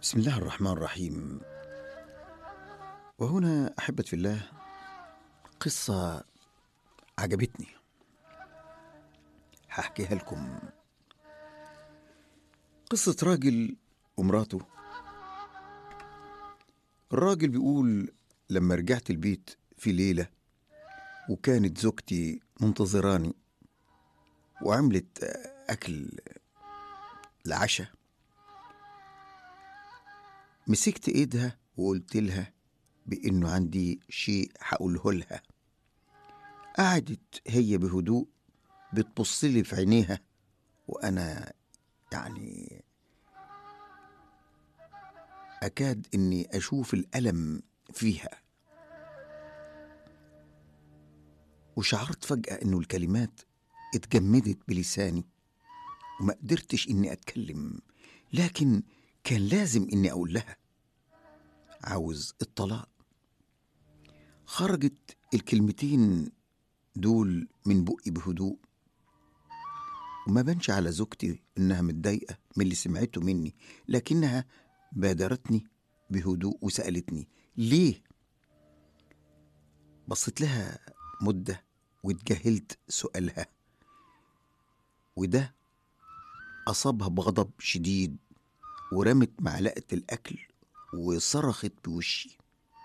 بسم الله الرحمن الرحيم وهنا أحبة في الله قصة عجبتني هحكيها لكم قصة راجل ومراته الراجل بيقول لما رجعت البيت في ليلة وكانت زوجتي منتظراني وعملت أكل العشاء مسكت ايدها وقلت لها بانه عندي شيء هقوله لها قعدت هي بهدوء بتبص لي في عينيها وانا يعني اكاد اني اشوف الالم فيها وشعرت فجاه انه الكلمات اتجمدت بلساني وما قدرتش اني اتكلم لكن كان لازم اني اقول لها عاوز الطلاق خرجت الكلمتين دول من بقي بهدوء وما بانش على زوجتي انها متضايقه من اللي سمعته مني لكنها بادرتني بهدوء وسالتني ليه بصيت لها مده واتجاهلت سؤالها وده اصابها بغضب شديد ورمت معلقه الاكل وصرخت بوشي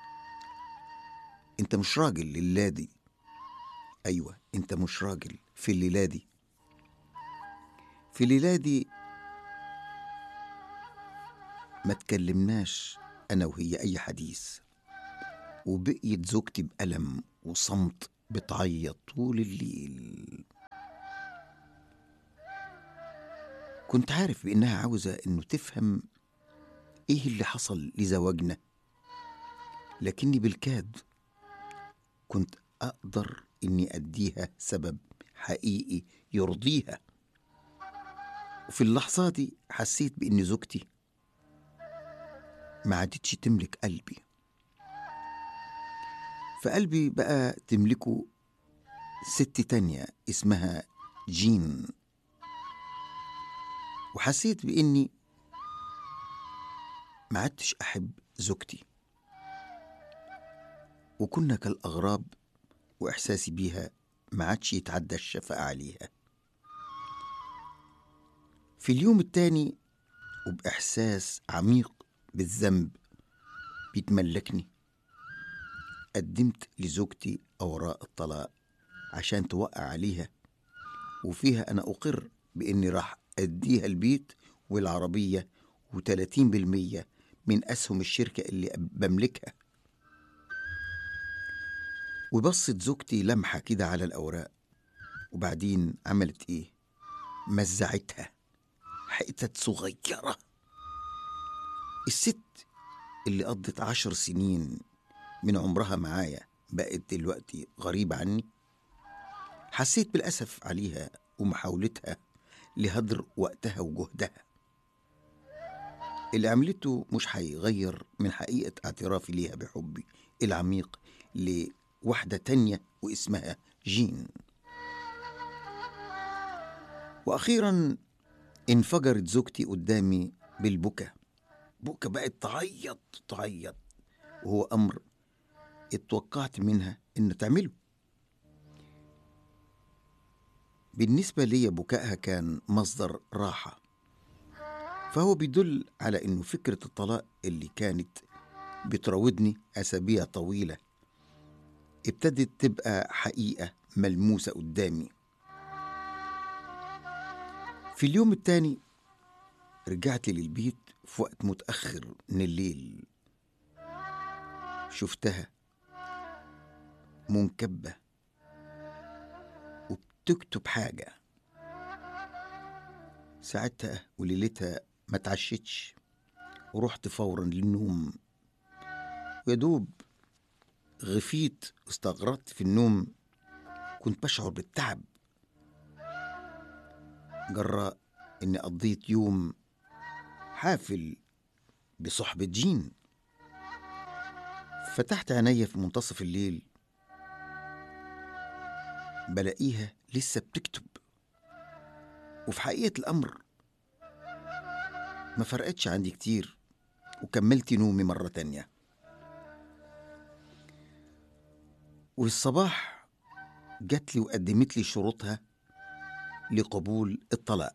انت مش راجل لله دي ايوه انت مش راجل في الليله دي في الليله دي ما تكلمناش انا وهي اي حديث وبقيت زوجتي بألم وصمت بتعيط طول الليل كنت عارف بإنها عاوزة إنه تفهم إيه اللي حصل لزواجنا لكني بالكاد كنت أقدر إني أديها سبب حقيقي يرضيها وفي اللحظة دي حسيت بإن زوجتي ما عادتش تملك قلبي فقلبي بقى تملكه ست تانية اسمها جين وحسيت بإني ما عدتش أحب زوجتي وكنا كالأغراب وإحساسي بيها ما عادش يتعدى الشفقة عليها في اليوم التاني وبإحساس عميق بالذنب بيتملكني قدمت لزوجتي أوراق الطلاق عشان توقع عليها وفيها أنا أقر بإني راح أديها البيت والعربية وتلاتين بالمية من أسهم الشركة اللي بملكها وبصت زوجتي لمحة كده على الأوراق وبعدين عملت إيه؟ مزعتها حتت صغيرة الست اللي قضت عشر سنين من عمرها معايا بقت دلوقتي غريبة عني حسيت بالأسف عليها ومحاولتها لهدر وقتها وجهدها اللي عملته مش هيغير من حقيقة اعترافي ليها بحبي العميق لواحدة تانية واسمها جين وأخيرا انفجرت زوجتي قدامي بالبكا بكا بقت تعيط تعيط وهو أمر اتوقعت منها إن تعمله بالنسبة لي بكائها كان مصدر راحة فهو بيدل على إنه فكرة الطلاق اللي كانت بتراودني أسابيع طويلة ابتدت تبقى حقيقة ملموسة قدامي في اليوم التاني رجعت للبيت في وقت متأخر من الليل شفتها منكبة وبتكتب حاجة ساعتها وليلتها ما تعشتش ورحت فورا للنوم ويا دوب غفيت واستغرقت في النوم كنت بشعر بالتعب جراء اني قضيت يوم حافل بصحبة جين فتحت عينيا في منتصف الليل بلاقيها لسه بتكتب وفي حقيقة الأمر ما فرقتش عندي كتير وكملت نومي مرة تانية والصباح جات لي وقدمت لي شروطها لقبول الطلاق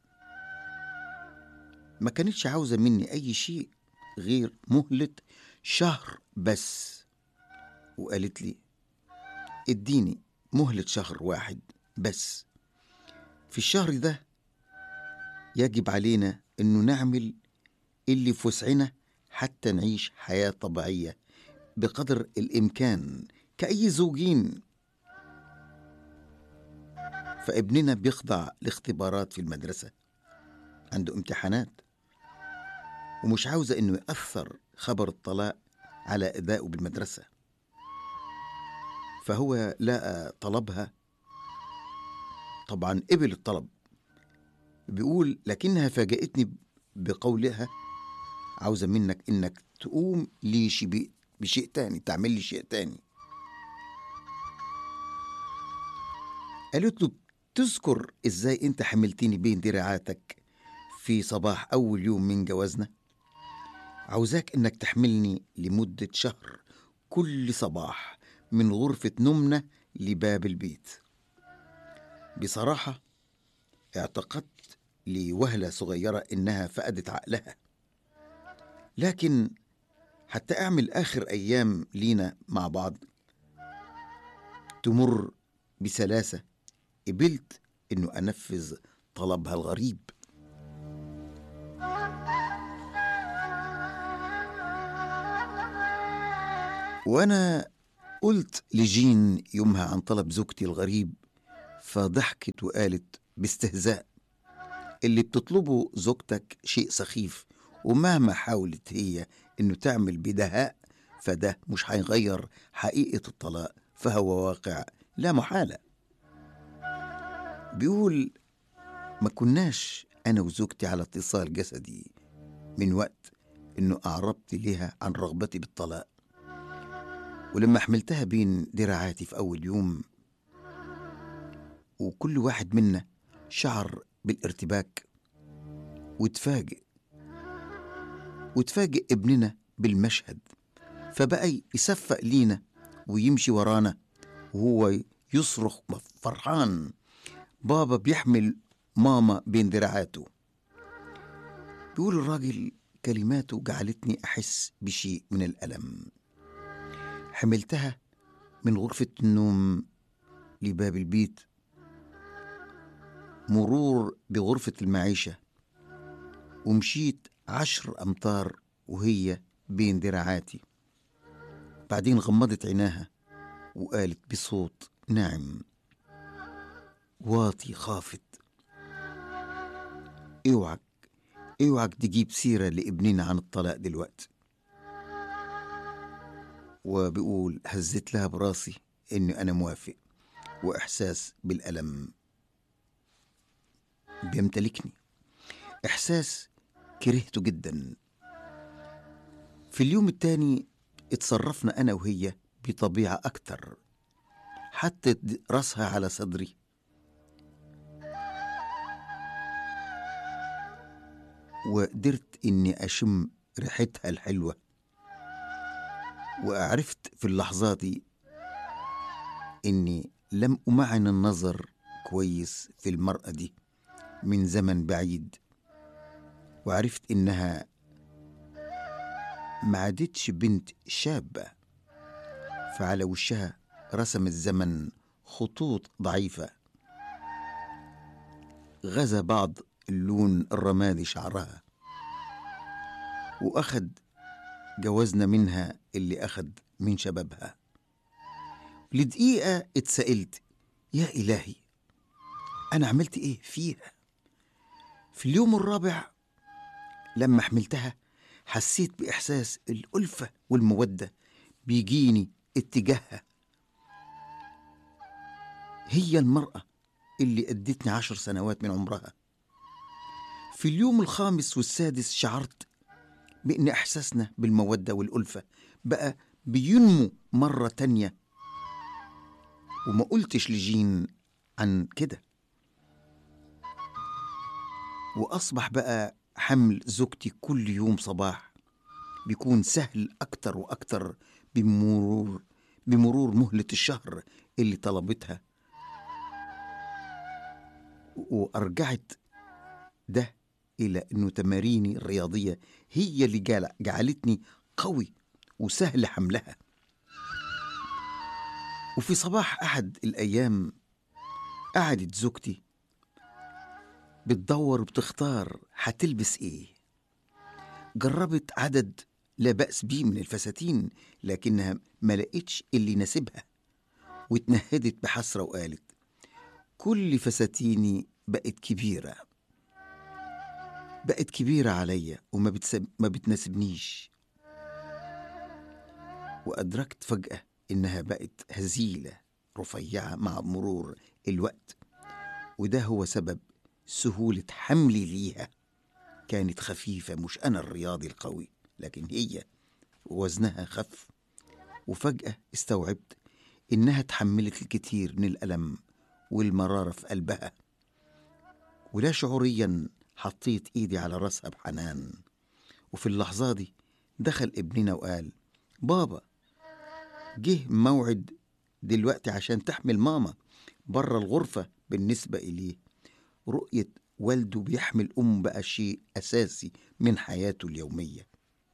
ما كانتش عاوزة مني أي شيء غير مهلة شهر بس وقالت لي اديني مهلة شهر واحد بس في الشهر ده يجب علينا انه نعمل اللي في وسعنا حتى نعيش حياة طبيعية بقدر الإمكان كأي زوجين فابننا بيخضع لاختبارات في المدرسة عنده امتحانات ومش عاوزة إنه يأثر خبر الطلاق على أدائه بالمدرسة فهو لقى طلبها طبعا قبل الطلب بيقول لكنها فاجأتني بقولها عاوزة منك إنك تقوم لي شي بشيء تاني تعمل لي شيء تاني قالت له تذكر ازاي انت حملتني بين دراعاتك في صباح اول يوم من جوازنا عاوزاك انك تحملني لمدة شهر كل صباح من غرفة نومنا لباب البيت بصراحة اعتقدت لوهلة صغيرة إنها فقدت عقلها لكن حتى أعمل آخر أيام لينا مع بعض تمر بسلاسة قبلت إنه أنفذ طلبها الغريب وأنا قلت لجين يومها عن طلب زوجتي الغريب فضحكت وقالت باستهزاء اللي بتطلبه زوجتك شيء سخيف ومهما حاولت هي انه تعمل بدهاء فده مش هيغير حقيقة الطلاق فهو واقع لا محالة بيقول ما كناش أنا وزوجتي على اتصال جسدي من وقت إنه أعربت لها عن رغبتي بالطلاق ولما حملتها بين دراعاتي في أول يوم وكل واحد منا شعر بالارتباك وتفاجئ وتفاجئ ابننا بالمشهد فبقى يصفق لينا ويمشي ورانا وهو يصرخ فرحان بابا بيحمل ماما بين دراعاته بيقول الراجل كلماته جعلتني أحس بشيء من الألم حملتها من غرفة النوم لباب البيت مرور بغرفة المعيشة ومشيت عشر أمتار وهي بين دراعاتي بعدين غمضت عيناها وقالت بصوت ناعم واطي خافت اوعك اوعك تجيب سيرة لابننا عن الطلاق دلوقتي وبقول هزت لها براسي اني انا موافق واحساس بالالم بيمتلكني احساس كرهته جدا في اليوم التاني اتصرفنا انا وهي بطبيعه اكتر حطت راسها على صدري وقدرت اني اشم ريحتها الحلوه وعرفت في اللحظات دي اني لم امعن النظر كويس في المراه دي من زمن بعيد وعرفت انها ما عادتش بنت شابه فعلى وشها رسم الزمن خطوط ضعيفه غزا بعض اللون الرمادي شعرها واخد جوازنا منها اللي اخد من شبابها لدقيقه اتسالت يا الهي انا عملت ايه فيها في اليوم الرابع لما حملتها حسيت باحساس الالفه والموده بيجيني اتجاهها هي المراه اللي ادتني عشر سنوات من عمرها في اليوم الخامس والسادس شعرت بأن إحساسنا بالمودة والألفة بقى بينمو مرة تانية وما قلتش لجين عن كده وأصبح بقى حمل زوجتي كل يوم صباح بيكون سهل أكتر وأكتر بمرور بمرور مهلة الشهر اللي طلبتها وأرجعت ده إلى أنه تماريني الرياضية هي اللي جعل- جعلتني قوي وسهل حملها وفي صباح أحد الأيام قعدت زوجتي بتدور وبتختار هتلبس إيه جربت عدد لا بأس بيه من الفساتين لكنها ما لقتش اللي يناسبها واتنهدت بحسرة وقالت كل فساتيني بقت كبيرة بقت كبيرة عليا وما بتسب... ما بتناسبنيش وأدركت فجأة إنها بقت هزيلة رفيعة مع مرور الوقت وده هو سبب سهولة حملي ليها كانت خفيفة مش أنا الرياضي القوي لكن هي وزنها خف وفجأة استوعبت إنها تحملت الكثير من الألم والمرارة في قلبها ولا شعوريا حطيت إيدي على راسها بحنان وفي اللحظة دي دخل ابننا وقال بابا جه موعد دلوقتي عشان تحمل ماما بره الغرفة بالنسبة إليه رؤية والده بيحمل أمه بقى شيء أساسي من حياته اليومية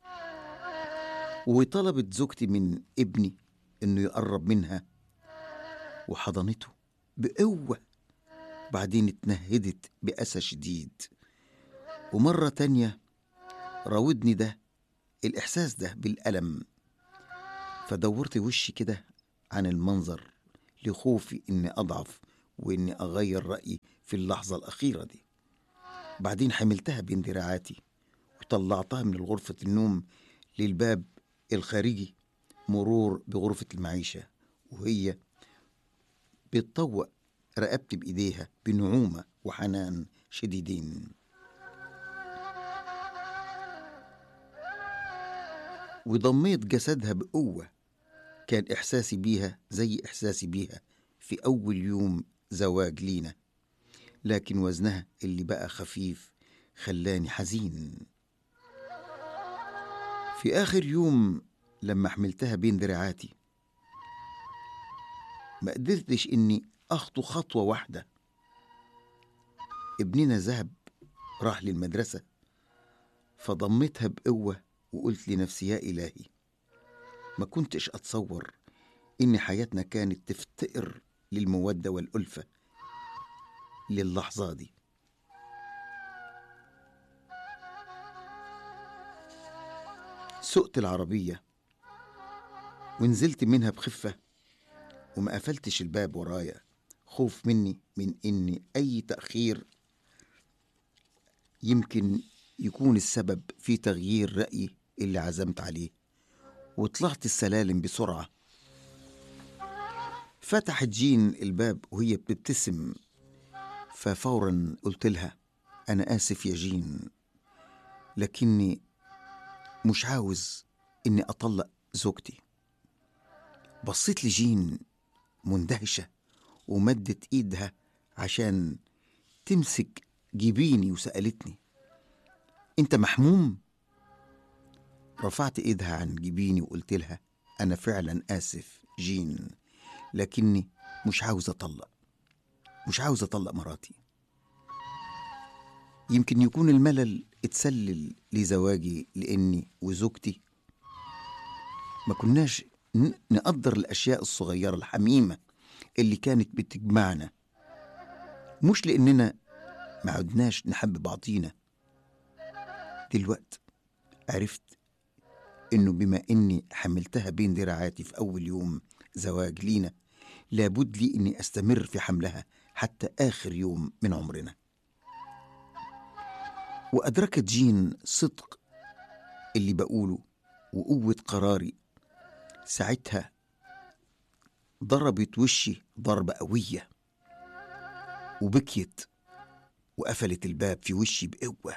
وطلبت زوجتي من ابني إنه يقرب منها وحضنته بقوة بعدين اتنهدت بأسى شديد ومرة تانية راودني ده الإحساس ده بالألم فدورت وشي كده عن المنظر لخوفي إني أضعف وإني أغير رأيي في اللحظة الأخيرة دي بعدين حملتها بين دراعاتي وطلعتها من غرفة النوم للباب الخارجي مرور بغرفة المعيشة وهي بتطوق رقبتي بإيديها بنعومة وحنان شديدين وضميت جسدها بقوة كان إحساسي بيها زي إحساسي بيها في أول يوم زواج لينا لكن وزنها اللي بقى خفيف خلاني حزين في آخر يوم لما حملتها بين دراعاتي ما قدرتش إني أخطو خطوة واحدة ابننا ذهب راح للمدرسة فضمتها بقوة وقلت لنفسي يا إلهي ما كنتش أتصور إن حياتنا كانت تفتقر للمودة والألفة للحظة دي سقت العربية ونزلت منها بخفة وما قفلتش الباب ورايا خوف مني من إن أي تأخير يمكن يكون السبب في تغيير رأيي اللي عزمت عليه وطلعت السلالم بسرعة فتحت جين الباب وهي بتبتسم ففورا قلت لها أنا آسف يا جين لكني مش عاوز إني أطلق زوجتي بصيت لجين مندهشة ومدت إيدها عشان تمسك جبيني وسألتني أنت محموم؟ رفعت إيدها عن جبيني وقلت لها أنا فعلا آسف جين لكني مش عاوز أطلق مش عاوز أطلق مراتي يمكن يكون الملل اتسلل لزواجي لأني وزوجتي ما كناش ن- نقدر الأشياء الصغيرة الحميمة اللي كانت بتجمعنا مش لأننا ما عدناش نحب بعضينا دلوقت عرفت إنه بما إني حملتها بين دراعاتي في أول يوم زواج لينا لابد لي إني أستمر في حملها حتى آخر يوم من عمرنا وأدركت جين صدق اللي بقوله وقوة قراري ساعتها ضربت وشي ضربة قوية وبكيت وقفلت الباب في وشي بقوة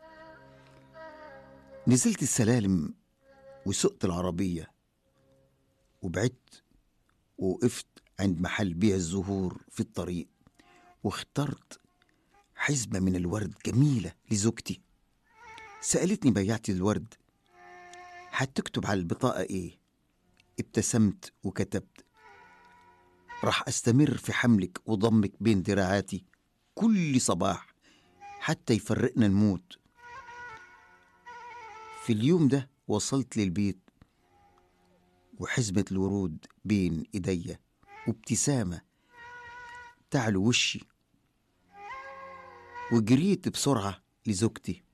نزلت السلالم وسقت العربية وبعدت ووقفت عند محل بيع الزهور في الطريق واخترت حزمة من الورد جميلة لزوجتي سألتني بياعة الورد هتكتب على البطاقة إيه ابتسمت وكتبت راح أستمر في حملك وضمك بين دراعاتي كل صباح حتى يفرقنا الموت في اليوم ده وصلت للبيت وحزمة الورود بين إيديا وابتسامة تعلو وشي وجريت بسرعة لزوجتي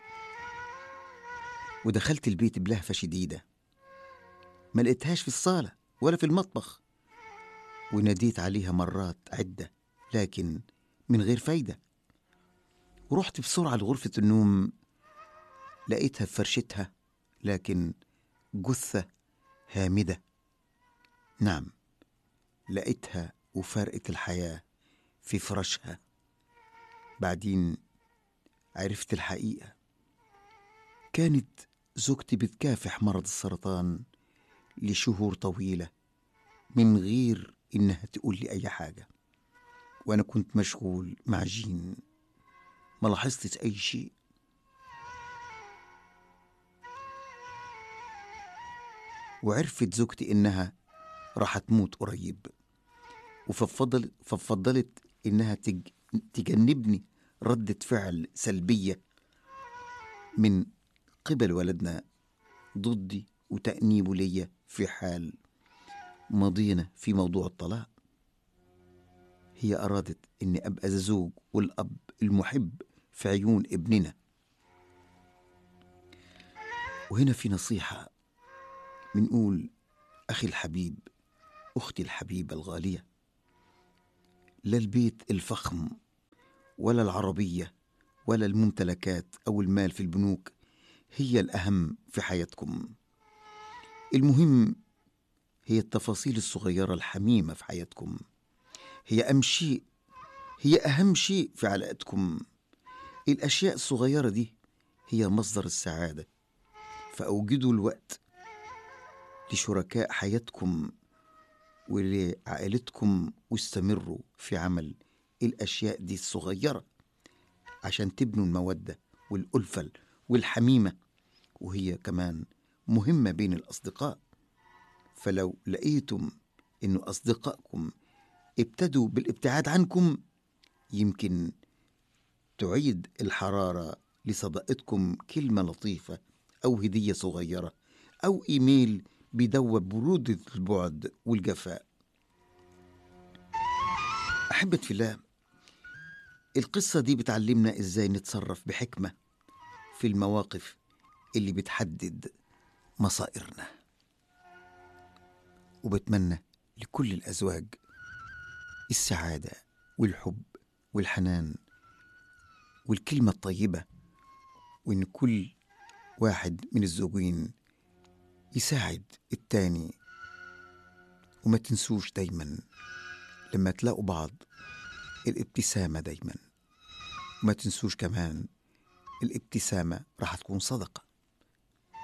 ودخلت البيت بلهفة شديدة ما لقيتهاش في الصالة ولا في المطبخ وناديت عليها مرات عدة لكن من غير فايدة ورحت بسرعة لغرفة النوم لقيتها في فرشتها لكن جثة هامدة نعم لقيتها وفارقة الحياة في فراشها بعدين عرفت الحقيقة كانت زوجتي بتكافح مرض السرطان لشهور طويلة من غير إنها تقول لي أي حاجة وأنا كنت مشغول مع جين ما لاحظتش أي شيء وعرفت زوجتي إنها راح تموت قريب وفضلت ففضلت إنها تج... تجنبني ردة فعل سلبية من قبل ولدنا ضدي وتأنيبه ليا في حال ماضينا في موضوع الطلاق هي أرادت إني أبقى الزوج والأب المحب في عيون ابننا وهنا في نصيحة بنقول أخي الحبيب أختي الحبيبة الغالية لا البيت الفخم ولا العربية ولا الممتلكات أو المال في البنوك هي الأهم في حياتكم المهم هي التفاصيل الصغيرة الحميمة في حياتكم هي أهم شيء هي أهم شيء في علاقتكم الأشياء الصغيرة دي هي مصدر السعادة فأوجدوا الوقت لشركاء حياتكم ولعائلتكم واستمروا في عمل الأشياء دي الصغيرة عشان تبنوا المودة والألفة والحميمة وهي كمان مهمة بين الأصدقاء فلو لقيتم إنه أصدقائكم ابتدوا بالابتعاد عنكم يمكن تعيد الحرارة لصداقتكم كلمة لطيفة أو هدية صغيرة أو إيميل بيدوب برودة البعد والجفاء أحبة في الله القصة دي بتعلمنا إزاي نتصرف بحكمة في المواقف اللي بتحدد مصائرنا وبتمنى لكل الأزواج السعادة والحب والحنان والكلمة الطيبة وإن كل واحد من الزوجين يساعد التاني وما تنسوش دايما لما تلاقوا بعض الابتسامة دايما وما تنسوش كمان الابتسامة راح تكون صدقة